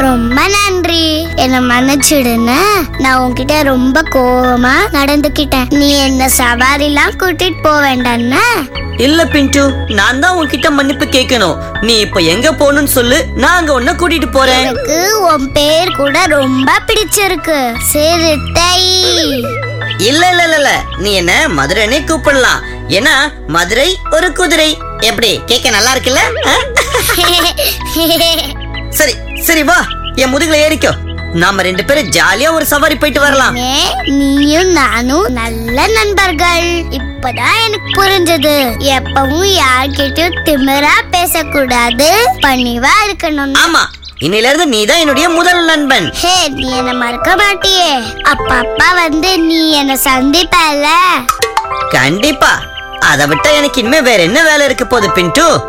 ரொம்ப நன்றி என்ன மன்னிச்சிடுன்னு நான் உன்கிட்ட ரொம்ப கோவமா நடந்துக்கிட்டேன் நீ என்ன சவாரிலாம் கூட்டிட்டு போக வேண்டாம்னா இல்ல பின்ட்டு நான் தான் உன்கிட்ட மன்னிப்பு கேட்கணும் நீ இப்ப எங்க போகணும்னு சொல்லு நான் அங்க உன்ன கூட்டிட்டு போறேன் எனக்கு உன் பேர் கூட ரொம்ப பிடிச்சிருக்கு சிறுத்தை இல்ல இல்ல இல்ல இல்ல நீ என்ன மதுரைனே கூப்பிடலாம் ஏன்னா மதுரை ஒரு குதிரை எப்படி கேட்க நல்லா இருக்குல்ல ஆ? சரி சரி வா என் முதுகுல ஏறிக்கோ நாம ரெண்டு பேரும் ஜாலியா ஒரு சவாரி போயிட்டு வரலாம் ஏ, நீயும் நானும் நல்ல நண்பர்கள் இப்பதான் எனக்கு புரிஞ்சது எப்பவும் யார்கிட்டயும் திமிரா பேசக்கூடாது பணிவா இருக்கணும் ஆமா இன்னையில இருந்து நீ தான் என்னுடைய முதல் நண்பன் ஹே நீ என்ன மறக்க மாட்டியே அப்ப அப்பா வந்து நீ என்ன சந்திப்பல கண்டிப்பா அதை விட்டா எனக்கு இனிமே வேற என்ன வேலை இருக்க போகுது பின்ட்டு